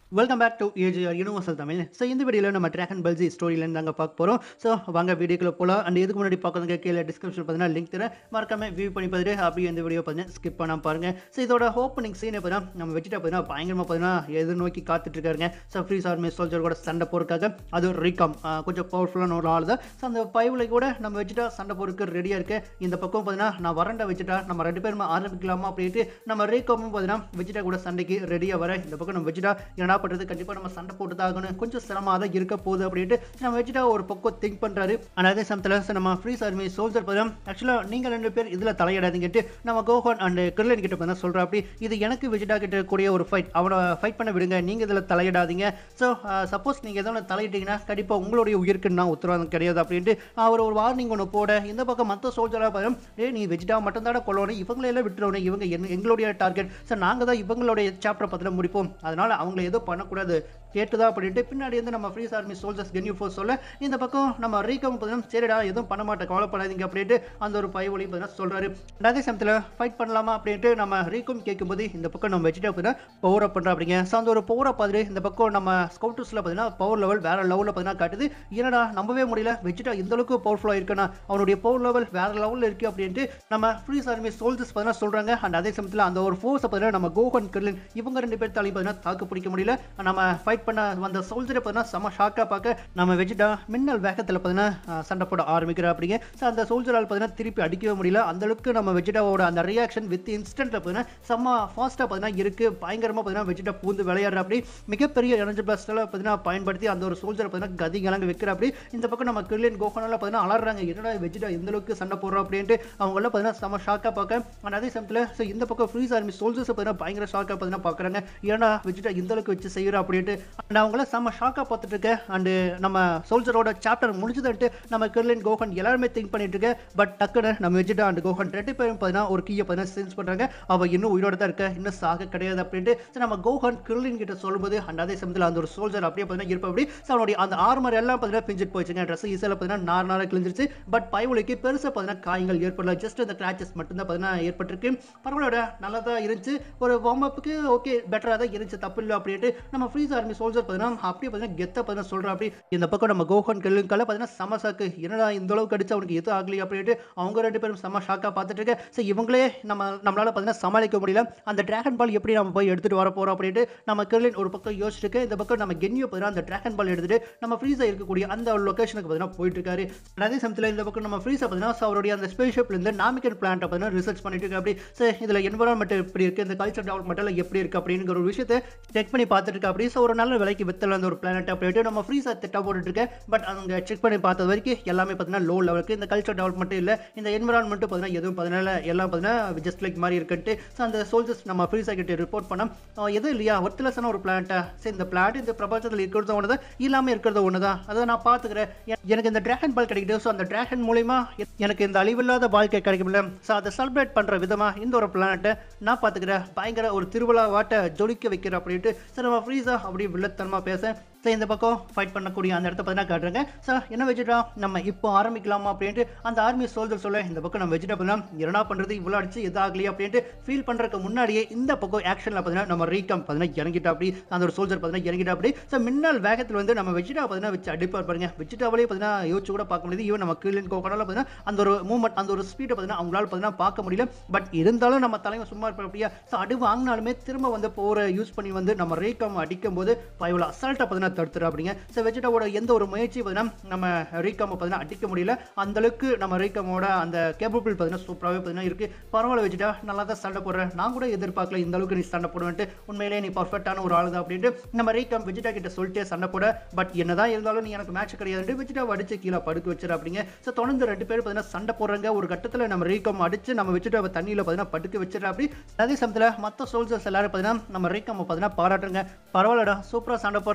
welcome back to AGR universal Tamil so இந்த வீடியோவில் நம்ம ட்ராகன் பல்ஜி ஸ்டோரியிலேருந்து தாங்க பார்க்க போகிறோம் ஸோ வாங்க வீடியோக்குள்ள போகலாம் அண்ட் இதுக்கு முன்னாடி பார்க்கறதுங்க கீழே டிஸ்கிரிப்ஷன் பார்த்தீங்கன்னா லிங்க் தரேன் மறக்காம வியூ பண்ணி பார்த்துட்டு அப்படியே இந்த வீடியோ பார்த்தீங்கன்னா ஸ்கிப் பண்ணாம பாருங்க ஸோ இதோட ஓப்பனிங் சீனை பார்த்தீங்கன்னா நம்ம வச்சுட்டு பார்த்தீங்கன்னா பயங்கரமாக பார்த்தீங்கன்னா எதிர்நோக்கி காத்துட்டு இருக்காருங்க ஸோ ஃப்ரீஸ் ஆர்மி சோல்ஜர் கூட சண்டை போறதுக்காக அது ரீகாம் கொஞ்சம் பவர்ஃபுல்லான ஒரு ஆள் தான் ஸோ அந்த பைவில் கூட நம்ம வச்சுட்டா சண்டை போறதுக்கு ரெடியாக இருக்கு இந்த பக்கம் பார்த்தீங்கன்னா நான் வரண்டை வச்சுட்டா நம்ம ரெண்டு பேரும் ஆரம்பிக்கலாமா அப்படின்ட்டு நம்ம ரீகாமும் பார்த்தீங்கன்னா வச்சுட்டா கூட சண்டைக்கு ரெடியாக வர இந்த பக்கம் நம்ம வச்சுட்டா என்ன பண்ணுறது கண்டிப்பாக நம்ம சண்டை போட்டு தான் ஆகணும் கொஞ்சம் சிரமமாக தான் இருக்க போகுது அப்படின்ட்டு நம்ம வச்சுட்டா ஒரு பக்கம் திங்க் பண்ணுறாரு ஆனால் அதே சமயத்தில் நம்ம ஃப்ரீஸ் ஆர்மி சோல்ஜர் பார்த்தோம் ஆக்சுவலாக நீங்கள் ரெண்டு பேர் இதில் தலையிடாதீங்கட்டு நம்ம கோஹன் அண்ட் கிர்லன் கிட்ட பார்த்தா சொல்கிறா அப்படி இது எனக்கு விஜிட்டா கிட்ட கூடிய ஒரு ஃபைட் அவனை ஃபைட் பண்ண விடுங்க நீங்கள் இதில் தலையிடாதீங்க ஸோ சப்போஸ் நீங்கள் எதோ தலையிட்டீங்கன்னா கண்டிப்பாக உங்களுடைய உயிருக்கு நான் உத்தரவாதம் கிடையாது அப்படின்ட்டு அவர் ஒரு வார்னிங் ஒன்று போட இந்த பக்கம் மற்ற சோல்ஜராக பார்த்தோம் ஏ நீ வெஜிட்டா மட்டும் தானே கொள்ளணும் இவங்களெல்லாம் விட்டுறணும் இவங்க என்ன- எங்களுடைய டார்கெட் ஸோ நாங்கள் தான் இவங்களுடைய சாப்டர் பற்றின முடிப்போம் அதனால் அவங்கள எதுவும் பண்ணக்கூடாது கேட்டுதா அப்படின்ட்டு பின்னாடி வந்து நம்ம ஃப்ரீஸ் ஆர்மி சோல்ஜர்ஸ் கென்யூ ஃபோர்ஸ் சொல்ல இந்த பக்கம் நம்ம ரீகம் பார்த்தீங்கன்னா சரிடா எதுவும் பண்ண மாட்டேன் கவலைப்படாதீங்க அப்படின்ட்டு அந்த ஒரு பை ஒளி பார்த்தீங்கன்னா சொல்கிறாரு அதே சமயத்தில் ஃபைட் பண்ணலாமா அப்படின்ட்டு நம்ம ரீகம் கேட்கும்போது இந்த பக்கம் நம்ம வச்சுட்டு பார்த்தீங்கன்னா பவர் அப் பண்ணுறோம் அப்படிங்க ஸோ அந்த ஒரு பவர் அப் பார்த்துட்டு இந்த பக்கம் நம்ம ஸ்கவுட்டர்ஸில் பார்த்தீங்கன்னா பவர் லெவல் வேற லெவலில் பார்த்தீங்கன்னா காட்டுது என்னடா நம்பவே முடியல வச்சுட்டா இந்த அளவுக்கு பவர்ஃபுல்லாக இருக்குன்னா அவனுடைய பவர் லெவல் வேற லெவலில் இருக்கு அப்படின்ட்டு நம்ம ஃப்ரீஸ் ஆர்மி சோல்ஜர்ஸ் பார்த்தீங்கன்னா சொல்கிறாங்க அண்ட் அதே சமயத்தில் அந்த ஒரு ஃபோர்ஸை பார்த்தீங்கன்னா நம்ம கோகன் கிர்லின் இவங்க ரெண்டு பேர் தலையும் பார்த்தீங்கன்னா தாக்கு பிடிக்க முடியல நம்ம ஃபைட் பண்ண வந்த சோல்ஜரை பார்த்தீங்கன்னா செம ஷாக்காக பார்க்க நம்ம வச்சுட்டா மின்னல் வேகத்தில் பார்த்தீங்கன்னா அஹ், சண்டை போட ஆரம்பிக்கிற அப்படிங்க ஸோ அந்த சோல்ஜரால் பார்த்தீங்கன்னா திருப்பி அடிக்கவே முடியல அந்த அளவுக்கு நம்ம வெஜிடாவோட அந்த ரியாக்ஷன் வித் இன்ஸ்டன்ட்டில் பார்த்தீங்கன்னா செம்ம ஃபாஸ்ட்டாக பார்த்தீங்கன்னா இருக்குது பயங்கரமாக பார்த்தீங்கன்னா வெஜிடா பூந்து விளையாடுற அப்படி மிகப்பெரிய எனர்ஜி பிளாஸ்டில் பார்த்தீங்கன்னா பயன்படுத்தி அந்த ஒரு சோல்ஜரை பார்த்தீங்கன்னா கதி கலங்க வைக்கிற அப்படி இந்த பக்கம் நம்ம கிர்லின் கோகனால பார்த்தீங்கன்னா அலறாங்க என்னடா வெஜிடா இந்த அளவுக்கு சண்டை போடுறோம் அப்படின்ட்டு அவங்களாம் பார்த்தீங்கன்னா செம ஷாக்காக பார்க்க ஆனால் அதே சமயத்தில் ஸோ இந்த பக்கம் ஃப்ரீஸ் ஆர்மி சோல்ஜர்ஸ் பார்த்தீங்கன்னா பயங்கர ஷாக்காக பார்த்தீங்கன்னா பார்க்குறாங்க ஏன்னா வெஜிடா இந்த அளவுக்கு வச்சு செய்கிறோம் அப்படின்ட்டு அண்ட் அவங்கள செம்ம ஷாக்காக பார்த்துட்டு இருக்க அண்டு நம்ம சோல்ஜரோட சாப்டர் முடிஞ்சதுன்ட்டு நம்ம கிர்லின் கோகன் எல்லாருமே திங்க் பண்ணிட்டு இருக்க பட் டக்குன்னு நம்ம வெஜிடா அண்ட் கோகன் ரெண்டு பேரும் பார்த்தீங்கன்னா ஒரு கீயை பார்த்தீங்கன்னா சென்ஸ் பண்ணுறாங்க அவள் இன்னும் உயிரோட தான் இருக்க இன்னும் சாக கிடையாது அப்படின்ட்டு ஸோ நம்ம கோகன் கிர்லின் கிட்ட சொல்லும்போது அண்ட் அதே சமயத்தில் அந்த ஒரு சோல்ஜர் அப்படியே பார்த்தீங்கன்னா இருப்ப அப்படி ஸோ அவனுடைய அந்த ஆர்மர் எல்லாம் பார்த்தீங்கன்னா பிஞ்சிட்டு போயிடுச்சுங்க ட்ரெஸ் ஈஸியில் பார்த்தீங்கன்னா நார் நாராக கிழிஞ்சிருச்சு பட் பயவுலிக்கு பெருசாக பார்த்தீங்கன்னா காயங்கள் ஏற்படல ஜஸ்ட் அந்த கிராச்சஸ் மட்டும்தான் பார்த்தீங்கன்னா ஏற்பட்டிருக்கு பரவாயில்ல நல்லா தான் இருந்துச்சு ஒரு வார்ம் அப்புக்கு ஓகே பெட்டராக தான் இருந்துச்சு தப்பு இல்லை அப்படின்ட்டு நம்ம ஃப்ரீஸ் ஆர்மி சோல்ஜர் பார்த்தீங்கன்னா அப்படியே பார்த்தீங்கன்னா கெத்த பார்த்தீங்கன்னா சொல்கிறோம் அப்படி இந்த பக்கம் நம்ம கோகன் கெல்லுக்கால பார்த்தீங்கன்னா செம சாக்கு என்னடா இந்த அளவுக்கு அடிச்சு அவனுக்கு எதுவும் ஆகலையே அப்படின்ட்டு அவங்க ரெண்டு பேரும் செம ஷாக்காக பார்த்துட்டு இருக்க ஸோ இவங்களே நம்ம நம்மளால பார்த்தீங்கன்னா சமாளிக்க முடியல அந்த டிராகன் பால் எப்படி நம்ம போய் எடுத்துட்டு வர போறோம் அப்படின்ட்டு நம்ம கெர்லின் ஒரு பக்கம் யோசிச்சிருக்கு இந்த பக்கம் நம்ம கென்னியோ பார்த்தீங்கன்னா அந்த டிராகன் பால் எடுத்துட்டு நம்ம ஃப்ரீஸா இருக்கக்கூடிய அந்த லொகேஷனுக்கு பார்த்தீங்கன்னா போயிட்டு இருக்காரு அதே சமயத்தில் இந்த பக்கம் நம்ம ஃப்ரீஸா பார்த்தீங்கன்னா so அவருடைய அந்த ஸ்பேஸ் இருந்து நாமிக்கன் பிளான்ட்டை பார்த்தீங்கன்னா ரிசர்ச் பண்ணிட்டு இருக்கு அப்படி ஸோ இதில் என்வரான்மெண்ட் எப்படி இருக்கு இந்த கல்ச்சர் டெவலப்மெண்ட்டில் எப்படி இருக்கு அப்படிங்கிற ஒரு விஷயத்தை செக் பண்ணி பார்த்துட்டு இருக்கு அப்படி ஸோ ஒரு நல்ல விலைக்கு வித்தல அந்த ஒரு பிளானட் அப்படின்ட்டு நம்ம ஃப்ரீஸா திட்டம் போட்டுட்டு இருக்கேன் பட் அங்கே செக் பண்ணி பார்த்தது வரைக்கும் எல்லாமே பார்த்தீங்கன்னா லோ லெவலுக்கு இந்த கல்ச்சர் டெவலப்மெண்ட் இல்லை இந்த என்வரான்மெண்ட் பார்த்தீங்கன்னா எதுவும் பார்த்தீங்கன்னா எல்லாம் பார்த்தீங்கன்னா ஜஸ்ட் லைக் மாதிரி இருக்குன்ட்டு ஸோ அந்த சோல்ஜர்ஸ் நம்ம ஃப்ரீஸா கிட்ட ரிப்போர்ட் பண்ணோம் அஹ் எதுவும் இல்லையா ஒர்த்லெஸ்ஸான ஒரு பிளான்ட்டா சரி இந்த பிளான்ட் இந்த பிரபஞ்சத்தில் இருக்கிறது ஒன்று தான் இல்லாமல் இருக்கிறது ஒன்று தான் அதை நான் பார்த்துக்கிறேன் எ- எனக்கு இந்த டிராகன் பால் கிடைக்குது ஸோ அந்த டிராகன் மூலிமா எ- எனக்கு இந்த அழிவில்லாத வாழ்க்கை கிடைக்கும்ல ஸோ அதை செலிப்ரேட் பண்ணுற விதமாக இந்த ஒரு பிளானட்டை நான் பார்த்துக்கிறேன் பயங்கர ஒரு திருவிழா வாட்டை ஜொலிக்க வைக்கிற அப்படின்ட்டு சரி நம்ம ஃப்ரீஸா அப்படி வில்லத்தனமாக பேச ஸோ இந்த பக்கம் ஃபைட் பண்ணக்கூடிய அந்த இடத்த பார்த்தீங்கன்னா காட்டுறாங்க ஸோ என்ன வச்சுட்டா நம்ம இப்போ ஆரம்பிக்கலாமா அப்படின்ட்டு அந்த ஆர்மி சோல்ஜர் சொல்ல இந்த பக்கம் நம்ம வச்சுட்டு பார்த்தீங்கன்னா என்னடா பண்ணுறது இவ்வளோ அடிச்சு எதாகலையே அப்படின்ட்டு ஃபீல் பண்ணுறதுக்கு முன்னாடியே இந்த பக்கம் ஆக்ஷனில் பார்த்தீங்கன்னா நம்ம ரீகம் பார்த்தீங்கன்னா இறங்கிட்டா அப்படி அந்த ஒரு சோல்ஜர் பார்த்தீங்கன்னா இறங்கிட்டா அப்படி ஸோ மின்னல் வேகத்தில் வந்து நம்ம வச்சுட்டா பார்த்தீங்கன்னா வச்சு அடிப்பார் பாருங்க வச்சுட்டாவளே பார்த்தீங்கன்னா யோசிச்சு கூட பார்க்க முடியுது ஈவன் நம்ம கீழன் கோக்கனால பார்த்தீங்கன்னா அந்த ஒரு மூவ்மெண்ட் அந்த ஒரு ஸ்பீடை பார்த்தீங்கன்னா அவங்களால பார்த்தீங்கன்னா பார்க்க முடியல பட் இருந்தாலும் நம்ம தலைமை சும்மா இருப்பார் அப்படியா ஸோ அடி வாங்கினாலுமே திரும்ப வந்து போகிற யூஸ் பண்ணி வந்து நம்ம ரீகம் அடிக்கும் போது பயவுல அசால்ட்டாக பார்த்தீங்கன்னா தடுத்துரு அப்படிங்க ஸோ வெஜிடாவோட எந்த ஒரு முயற்சி பார்த்தீங்கன்னா நம்ம ரீகாமை பார்த்தீங்கன்னா அடிக்க முடியல அந்த அளவுக்கு நம்ம ரீகாமோட அந்த கேபபிள் பார்த்தீங்கன்னா சூப்பராகவே பார்த்தீங்கன்னா இருக்கு பரவாயில்ல வச்சுட்டா நல்லா தான் சண்டை போடுறேன் நான் கூட எதிர்பார்க்கல இந்த அளவுக்கு நீ சண்டை போடுவேன்ட்டு உண்மையிலேயே நீ பர்ஃபெக்டான ஒரு ஆள் தான் அப்படின்ட்டு நம்ம ரீகாம் வெஜிடா கிட்ட சொல்லிட்டே சண்டை போட பட் என்னதான் இருந்தாலும் நீ எனக்கு மேட்ச் கிடையாதுன்ட்டு வெஜிடா அடிச்சு கீழே படுக்க வச்சிரு அப்படிங்க ஸோ தொடர்ந்து ரெண்டு பேரும் பார்த்தீங்கன்னா சண்டை போடுறாங்க ஒரு கட்டத்தில் நம்ம ரீகாம் அடிச்சு நம்ம வெஜிடாவை தண்ணியில் பார்த்தீங்கன்னா படுக்க வச்சிரு அப்படி அதே சமயத்தில் மற்ற சோல்ஜர்ஸ் எல்லாரும் பார்த்தீங்கன்னா நம்ம ரீகாம் பார்த்தீங்கன்னா பாராட்டுங்க பரவாயில்லடா சூப்பராக சண்டை போடுறட்டு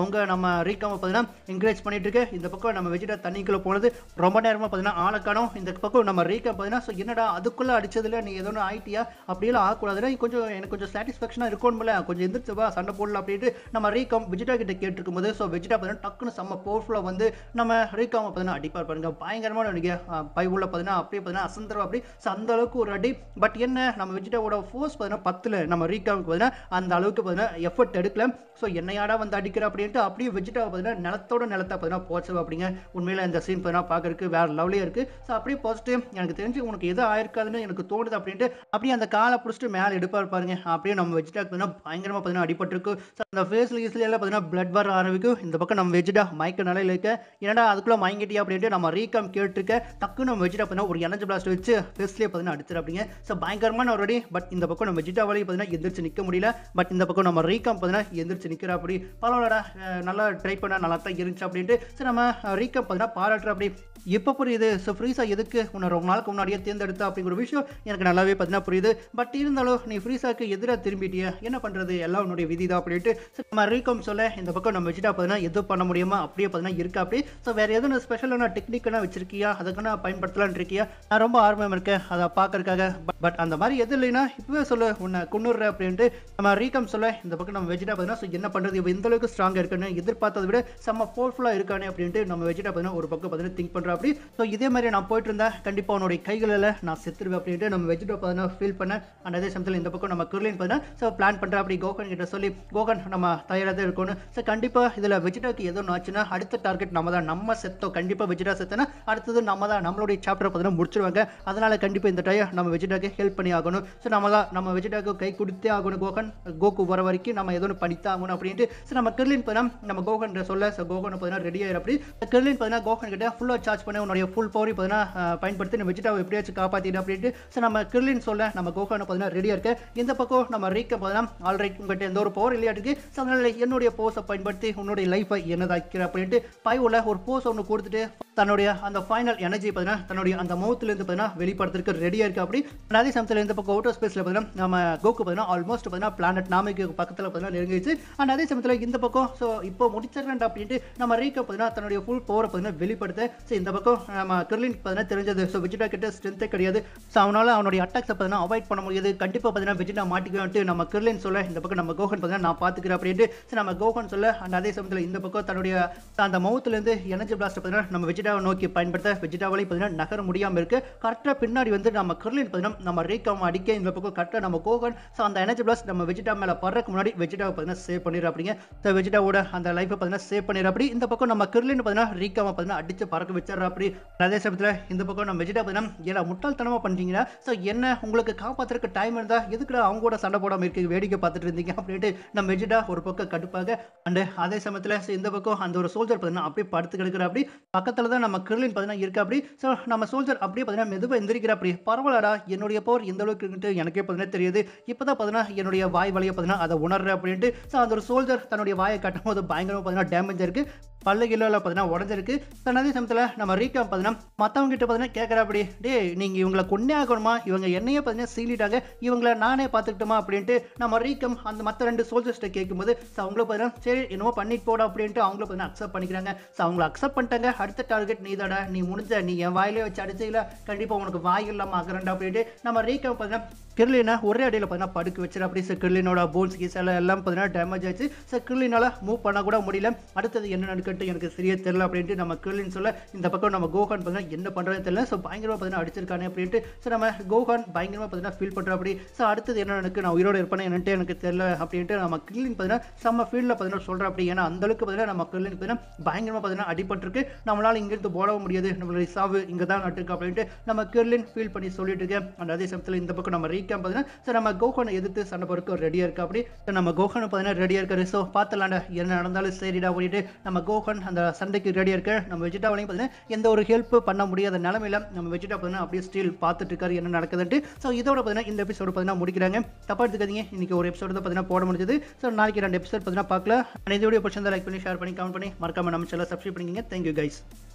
அவங்க நம்ம ரீகாம பார்த்தீங்கன்னா என்கரேஜ் பண்ணிட்டு இருக்கு இந்த பக்கம் நம்ம வெஜிடா தண்ணிக்குள்ள போனது ரொம்ப நேரமா பார்த்தீங்கன்னா ஆளை காணோம் இந்த பக்கம் நம்ம ரீகாம் பார்த்தீங்கன்னா ஸோ என்னடா அதுக்குள்ள அடிச்சதுல நீ ஏதோ ஒன்று ஆயிட்டியா அப்படியெல்லாம் ஆகக்கூடாதுன்னா கொஞ்சம் எனக்கு கொஞ்சம் சாட்டிஸ்ஃபேக்ஷனாக இருக்கணும்ல கொஞ்சம் எந்திரிச்சு வா சண்டை போடலாம் அப்படின்ட்டு நம்ம ரீகாம் வெஜிடா கிட்ட கேட்டிருக்கும் போது ஸோ வெஜிடா பார்த்தீங்கன்னா டக்குன்னு செம்ம பவர்ஃபுல்லாக வந்து நம்ம ரீகாம பார்த்தீங்கன்னா அடிப்பார் பாருங்க பயங்கரமான நடிகை பை உள்ள பார்த்தீங்கன்னா அப்படியே பார்த்தீங்கன்னா அசந்தரம் அப்படி ஸோ அந்த அளவுக்கு ஒரு அடி பட் என்ன நம்ம வெஜிடாவோட ஃபோர்ஸ் பார்த்தீங்கன்னா பத்தில் நம்ம ரீகாமுக்கு பார்த்தீங்கன்னா அந்த அளவுக்கு பார்த்தீங்கன்னா எஃபர்ட் எடுக்கல ஸோ என்னையாடா வந்து அடிக்கிற அப்படின்ட்டு அப்படியே வெஜிடா பார்த்தீங்கன்னா நிலத்தோட நிலத்தை பார்த்தீங்கன்னா போச்சு அப்படிங்க உண்மையில இந்த சீன் பார்த்தீங்கன்னா பார்க்கறதுக்கு வேற லவ்லியாக இருக்கு ஸோ அப்படியே போச்சுட்டு எனக்கு தெரிஞ்சு உனக்கு எது ஆயிருக்காதுன்னு எனக்கு தோணுது அப்படின்ட்டு அப்படியே அந்த காலை பிடிச்சிட்டு மேலே எடுப்பார் பாருங்க அப்படியே நம்ம வெஜிடாக்கு பார்த்தீங்கன்னா பயங்கரமாக பார்த்தீங்கன்னா அடிபட்டிருக்கு ஸோ அந்த ஃபேஸ்ல ஈஸ்ல எல்லாம் பார்த்தீங்கன்னா பிளட் வர ஆரம்பிக்கும் இந்த பக்கம் நம்ம வெஜிடா மயக்க நிலையில இருக்க என்னடா அதுக்குள்ள மயங்கிட்டியா அப்படின்ட்டு நம்ம ரீகாம் கேட்டிருக்க டக்கு நம்ம வெஜிடா பார்த்தீங்கன்னா ஒரு எனர்ஜி பிளாஸ்ட் வச்சு ஃபேஸ்லேயே பார்த்தீங்கன்னா அடிச்சிரு அப்படிங்க ஸோ பயங்கரமான ஒரு அடி பட் இந்த பக்கம் நம்ம வெஜிடா வழி பார்த்தீங்கன்னா எந்திரிச்சு நிற்க முடியல பட் இந்த பக்கம் நம்ம ரீகாம் பார்த்தீங்கன்னா எந்திரிச்சு நிற்கிற அப்படி பரவாயில்லடா அஹ் நல்லா ட்ரை பண்ண நல்லா தான் இருந்துச்சு அப்படின்ட்டு சரி நம்ம ரீகாம் பார்த்தீங்கன்னா பாராட்டுற அப்படி இப்போ புரியுது ஸோ ஃப்ரீஸா எதுக்கு உன்னை ரொம்ப நாளுக்கு முன்னாடியே தேர்ந்தெடுத்தா அப்படிங்கிற விஷயம் எனக்கு நல்லாவே பார்த்தீங்கன்னா புரியுது பட் இருந்தாலும் நீ ஃப்ரீஸாக்கு எதிராக திரும்பிட்டிய என்ன பண்ணுறது எல்லாம் உன்னுடைய விதி தான் அப்படின்ட்டு சரி, நம்ம ரீகாம் சொல்ல இந்த பக்கம் நம்ம வச்சுட்டா பார்த்தீங்கன்னா எதுவும் பண்ண முடியுமா அப்படியே பார்த்தீங்கன்னா இருக்கா அப்படி ஸோ வேறு எதுவும் ஸ்பெஷலான டெக்னிக்கெல்லாம் வச்சிருக்கியா அதுக்கான பயன்படுத்தலாம்னு இருக்கியா நான் ரொம்ப ஆர்வம் இருக்கேன் அதை பார்க்கறதுக்காக பட் அந்த மாதிரி எது இல்லைன்னா இப்பவே சொல்லு உன்னை கொண்டுடுற அப்படின்ட்டு நம்ம ரீகாம் சொல்ல இந்த பக்கம் நம்ம வெஜிடா பார்த்தீங்கன்னா ஸோ என்ன பண்ணுறது இவ இந்த அளவுக்கு ஸ்ட்ராங்காக இருக்குன்னு எதிர்பார்த்ததை விட செம்ம பவர்ஃபுல்லாக இருக்கானே அப்படின்ட்டு நம்ம வெஜிடா பார்த்தீங்கன்னா ஒரு பக்கம் பார்த்தீங்கன்னா திங்க் பண்ணுறோம் அப்படி ஸோ இதே மாதிரி நான் போயிட்டு இருந்தேன் கண்டிப்பாக உன்னுடைய கைகளில் நான் செத்துருவேன் அப்படின்ட்டு நம்ம வெஜிடா பார்த்தீங்கன்னா ஃபீல் பண்ணேன் அண்ட் அதே சமயத்தில் இந்த பக்கம் நம்ம குர்லின் பார்த்தீங்கன்னா ஸோ பிளான் பண்ணுற அப்படி கோகன் கிட்ட சொல்லி கோகன் நம்ம தயாராக தான் இருக்கணும் ஸோ கண்டிப்பாக இதில் வெஜிடாக்கு எதுவும் ஆச்சுன்னா அடுத்த டார்கெட் நம்ம தான் நம்ம செத்தோம் கண்டிப்பாக வெஜிடா செத்தனா அடுத்தது நம்ம தான் நம்மளுடைய சாப்டர் பார்த்தீங்கன்னா முடிச்சிருவாங்க அதனால கண்டிப்பாக இந்த டயம் நம்ம வெஜிடாக்கு ஹெல்ப் பண்ணி ஆகணும் ஸோ நம்ம தான் நம்ம வெஜிடாக்கு கை கொடுத்தே ஆகணும் கோகன் கோகு வர வரைக்கும் நம்ம ஏதோ ஒன்று பண்ணித்தான் ஆகணும் அப்படின்ட்டு ஸோ நம்ம கிர்லின் பார்த்தீங்கன்னா நம்ம கோகன் சொல்ல ஸோ கோகன் பார்த்தீங்கன்னா ரெடி ஆயிரு அப்படி கிர்லின் பார்த்தீங்கன்னா கோகன் கிட்ட ஃபுல்லாக சார்ஜ் பண்ணி உன்னுடைய ஃபுல் பவரி பார்த்தீங்கன்னா அஹ், பயன்படுத்தி நம்ம வெஜிடாவை எப்படியாச்சும் காப்பாற்றிடு அப்படின்ட்டு ஸோ நம்ம கிர்லின் சொல்ல நம்ம கோகன் பார்த்தீங்கன்னா ரெடியாக இருக்கு இந்த பக்கம் நம்ம ரீக்க பார்த்தீங்கன்னா ஆல்ரைட் உங்கள்கிட்ட எந்த ஒரு பவர் இல்லையாட்டுக்கு ஸோ அதனால என்னுடைய போஸை பயன்படுத்தி உன்னுடைய லைஃபை என்னதாக்கிற அப்படின்ட்டு பைவில் ஒரு போஸ் ஒன்று கொடுத்துட்டு தன்னுடைய அந்த ஃபைனல் எனர்ஜி பார்த்தீங்கன்னா தன்னுடைய அந்த மவுத்துலேருந்து பார்த்தீங்கன்னா வெளிப்படுத்துறதுக்கு ரெடியாக இருக்கு அப்படி And அதே சமயத்தில் இந்த பக்கம் அவுட்டர் ஸ்பேஸில் பார்த்தீங்கன்னா நம்ம கோக்கு பார்த்தீங்கன்னா ஆல்மோஸ்ட் பார்த்தீங்கன்னா பிளானட் நாமிக்கு பக்கத்தில் பார்த்தீங்கன்னா நெருங்கிச்சு அண்ட் அதே சமயத்தில் இந்த பக்கம் ஸோ இப்போ முடிச்சிடறேன் அப்படின்ட்டு நம்ம ரீக்க பார்த்தீங்கன்னா தன்னுடைய ஃபுல் பவரை பார்த்தீங்கன்னா வெளிப்படுத்த ஸோ இந்த பக்கம் நம்ம கிர்லின் பார்த்தீங்கன்னா தெரிஞ்சது ஸோ விஜிடா கிட்ட ஸ்ட்ரென்த்தே கிடையாது ஸோ அவனால அவனுடைய அட்டாக்ஸை பார்த்தீங்கன்னா அவாய்ட் பண்ண முடியாது கண்டிப்பாக பார்த்தீங்கன்னா விஜிடா மாட்டிக்குவான்ட்டு நம்ம கிர்லின் சொல்ல இந்த பக்கம் நம்ம கோகன் பார்த்தீங்கன்னா நான் பார்த்துக்கிறேன் அப்படின்ட்டு ஸோ நம்ம கோகன் சொல்ல அண்ட் அதே சமயத்தில் இந்த பக்கம் தன்னுடைய அந்த மவுத்துலேருந்து எனர்ஜி பிளாஸ்ட் பார்த்தீங்கன்னா நம்ம வெஜிடாவை நோக்கி பயன்படுத்த வெஜிடாவளையும் பார்த்தீங்கன்னா நகர முடியாமல் இருக்கு கரெக்டாக பின்னாடி வந்து நம்ம கிர்லின் பார்த்தீங்கன்னா நம்ம ரீகாம் அடிக்க இந்த பக்கம் கரெக்டாக நம்ம கோகன் ஸோ அந்த எனர்ஜி பிளாஸ்ட் நம்ம வெஜிடா மேலே படுறதுக்கு முன்னாடி வெஜிடாவை பார்த்தீங்கன்னா சேவ் பண்ணிடுற அப்படிங்க ஸோ வெஜிடாவோட அந்த லைஃப்பை பார்த்தீங்கன்னா சேவ் பண்ணிடுற அப்படி இந்த பக்கம் நம்ம கிர்லின் பார்த்தீங்கன்னா ரீகாமை பார்த்தீங்கன்னா அடிச்சு பறக்க வச்சிடற அப்படி அதே சமயத்தில் இந்த பக்கம் நம்ம வெஜிடா பார்த்தீங்கன்னா ஏன்னா முட்டாள்தனமாக பண்ணுறீங்களா ஸோ என்ன உங்களுக்கு காப்பாற்றுறதுக்கு டைம் இருந்தால் எதுக்குடா அவங்க கூட சண்டை போடாமல் இருக்கு வேடிக்கை பார்த்துட்டு இருந்தீங்க அப்படின்ட்டு நம்ம வெஜிடா ஒரு பக்கம் கடுப்பாக அண்டு அதே சமயத்தில் இந்த பக்கம் அந்த ஒரு சோல்ஜர் பார்த்தீங்கன்னா அப்படியே படுத்து கிடக்குற அப்படி பக்கத்தில் தான் நம்ம கிர்லின் பார்த்தீங்கன்னா இருக்கு அப்படி ஸோ நம்ம சோல்ஜர் அப்படியே பார்த்தீங்கன்னா மெதுவாக எந்திரிக்கிற அப்படி பரவாயில்லடா என்னுடைய பவர் எந்த அளவுக்கு இருக்குன்ட்டு எனக்கே பார்த்தீங்கன்னா தெரியுது இப்போ தான் பார்த்தீங்கன்னா என்னுடைய வாய் வழியை பார்த்தீங்கன்னா அதை உணர்றேன் அப்படின்ட்டு ஸோ அந்த ஒரு சோல்ஜர் தன்னுடைய வாயை கட்டும் போது பயங்கரமாக பார்த்தீங்கன்னா டேமேஜ் இருக்கு பல்ல கிலோவில் பார்த்தீங்கன்னா உடஞ்சிருக்கு ஸோ அதே சமயத்தில் நம்ம ரீகாம் பார்த்தீங்கன்னா மற்றவங்க கிட்ட பார்த்தீங்கன்னா கேட்குற அப்படி டே நீங்கள் இவங்களை கொன்னே ஆகணுமா இவங்க என்னையே பார்த்தீங்கன்னா சீலிட்டாங்க இவங்களை நானே பார்த்துக்கிட்டோமா அப்படின்ட்டு நம்ம ரீகம் அந்த மற்ற ரெண்டு சோல்ஜர்ஸ்ட்டை கேட்கும்போது ஸோ அவங்கள பார்த்தீங்கன்னா சரி என்னமோ பண்ணிட்டு போடா அப்படின்ட்டு அவங்கள பார்த்தீங்கன்னா அக்செப்ட் பண்ணிக்கிறாங்க ஸோ அவங்கள அக்செப்ட் பண்ணிட்டாங்க அடுத்த டார்கெட் நீ தாடா நீ முடிஞ்ச நீ என் வாயிலே வச்சு அடிச்சீங்களா கண்டிப்பாக உனக்கு வாய் இல்லாமல் ஆகிறேன்டா அப்படின்ட்டு நம்ம ரீகம் பார்த்தீங்கன்னா கிர்லினா ஒரே அடியில் பார்த்தீங்கன்னா படுக்க வச்சிரு அப்படி ஸோ கிர்லினோட போன்ஸ் கீஸ் எல்லாம் எல்லாம் பார்த்தீங்கன்னா டேமேஜ் ஆச்சு ஸோ கிர்லினால மூவ் பண்ண கூட முடியல அடுத்தது என்ன நடக்குன்ட்டு எனக்கு சரியா தெரியல அப்படின்ட்டு நம்ம கிர்லின் சொல்ல இந்த பக்கம் நம்ம கோகான் பார்த்தீங்கன்னா என்ன பண்ணுறதுன்னு தெரியல ஸோ பயங்கரமாக பார்த்தீங்கன்னா அடிச்சிருக்கானே அப்படின்ட்டு ஸோ நம்ம கோகான் பயங்கரமாக பார்த்தீங்கன்னா ஃபீல் பண்ணுற அப்படி ஸோ அடுத்தது என்ன எனக்கு நான் உயிரோட இருப்பேன் என்னன்ட்டு எனக்கு தெரியல அப்படின்ட்டு நம்ம கிர்லின் பார்த்தீங்கன்னா செம்ம ஃபீல்டில் பார்த்தீங்கன்னா சொல்கிறேன் அப்படி ஏன்னா அந்த அளவுக்கு பார்த்தீங்கன்னா நம்ம கிர்லின் பார்த்தீங்கன்னா பயங்கரமாக பார்த்தீங்கன்னா அடிபட்டிருக்கு நம்மளால இங்கிருந்து போடவும் முடியாது நம்மளுடைய சாவு இங்கே தான் நட்டுருக்கு அப்படின்ட்டு நம்ம கிர்லின் ஃபீல் பண்ணி சொல்லிட்டு இருக்கேன் அண்ட் அதே சமயத்தில் இந்த பக்கம் நம்ம ரீகாம் பார்த்தீங்கன்னா ஸோ நம்ம கோகானை எதிர்த்து சண்டை போறதுக்கு ரெடியாக இருக்கா அப்படி So, நம்ம கோகானை பார்த்தீங்கன்னா ரெடியாக இருக்காரு ஸோ பார்த்துலாண்டா என்ன நடந்தாலும் சரிடா அப்படின்ட்டு நம்ம கோகன் அந்த சண்டைக்கு ரெடியாக இருக்க நம்ம வெஜிடாவிலையும் பார்த்தீங்கன்னா எந்த ஒரு ஹெல்ப் பண்ண முடியாத நிலமையில நம்ம வெஜிடா பார்த்தீங்கன்னா அப்படியே ஸ்டில் பார்த்துட்டு இருக்காரு என்ன நடக்குதுன்ட்டு ஸோ இதோட பார்த்தீங்கன்னா இந்த எபிசோடு பார்த்தீங்கன்னா முடிக்கிறாங்க தப்பா எடுத்துக்காதீங்க இன்னைக்கு ஒரு எபிசோடு தான் பார்த்தீங்கன்னா போட முடிஞ்சது ஸோ நாளைக்கு ரெண்டு எபிசோட் பார்த்தீங்கன்னா பார்க்கல And இந்த வீடியோ பிடிச்சிருந்தா லைக் பண்ணி ஷேர் பண்ணி கமெண்ட் பண்ணி மறக்காம நம்ம சேனல் சப்ஸ்கிரைப் பண்ணிக்கங்க தேங்க்யூ கைஸ்